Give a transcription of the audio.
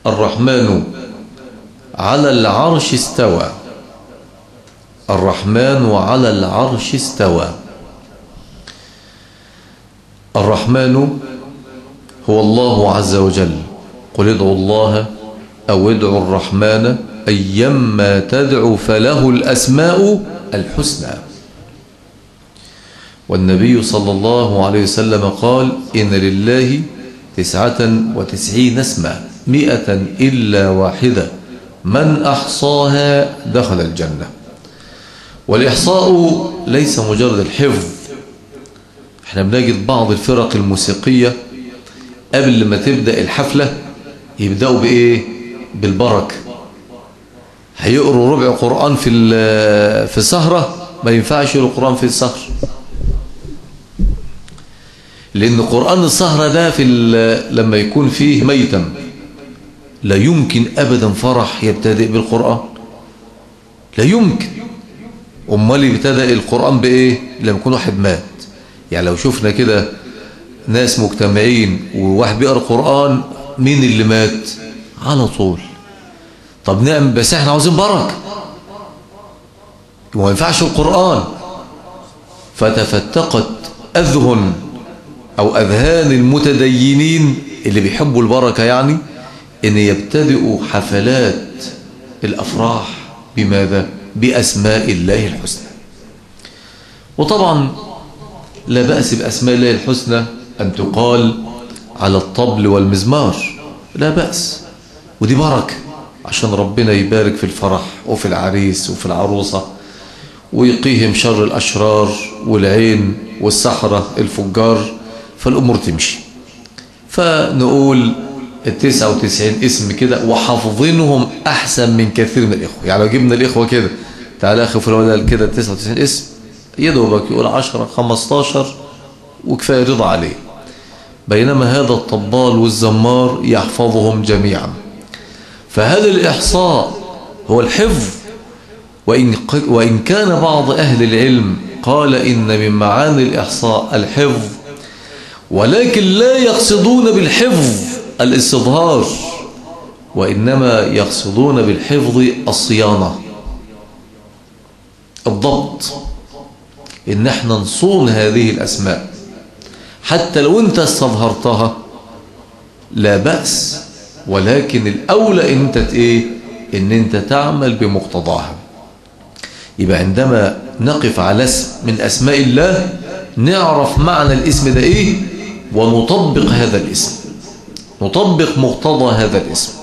الرحمن على العرش استوى الرحمن على العرش استوى الرحمن هو الله عز وجل قل ادعوا الله أو ادعوا الرحمن أيما تدعو فله الأسماء الحسنى والنبي صلى الله عليه وسلم قال إن لله تسعة وتسعين اسما مئة إلا واحدة من أحصاها دخل الجنة والإحصاء ليس مجرد الحفظ احنا بنجد بعض الفرق الموسيقية قبل ما تبدأ الحفلة يبدأوا بإيه بالبركة هيقروا ربع قرآن في في سهرة ما ينفعش يقروا قرآن في السهر لأن قرآن السهرة ده في لما يكون فيه ميتا لا يمكن أبدا فرح يبتدئ بالقرآن لا يمكن أمال يبتدئ القرآن بإيه لما يكون واحد مات يعني لو شفنا كده ناس مجتمعين وواحد بيقرأ قرآن مين اللي مات على طول طب نعم بس احنا عاوزين بركة وما ينفعش القرآن فتفتقت أذهن أو أذهان المتدينين اللي بيحبوا البركة يعني ان يبتدئوا حفلات الأفراح بماذا بأسماء الله الحسنى وطبعا لا بأس بأسماء الله الحسنى أن تقال على الطبل والمزمار لا بأس ودي بركة عشان ربنا يبارك في الفرح وفي العريس وفي العروسة ويقيهم شر الأشرار والعين والسحرة الفجار فالأمور تمشي فنقول التسعة وتسعين اسم كده وحافظينهم أحسن من كثير من الإخوة يعني لو جبنا الإخوة كده تعالى أخي فلان كده التسعة وتسعين اسم يدوبك يقول عشرة خمستاشر وكفاية رضا عليه بينما هذا الطبال والزمار يحفظهم جميعا فهذا الإحصاء هو الحفظ وإن, وإن كان بعض أهل العلم قال إن من معاني الإحصاء الحفظ ولكن لا يقصدون بالحفظ الاستظهار وإنما يقصدون بالحفظ الصيانة الضبط إن احنا نصون هذه الأسماء حتى لو انت استظهرتها لا بأس ولكن الأولى انت ايه ان انت تعمل بمقتضاها يبقى عندما نقف على اسم من أسماء الله نعرف معنى الاسم ده ايه ونطبق هذا الاسم نطبق مقتضى هذا الاسم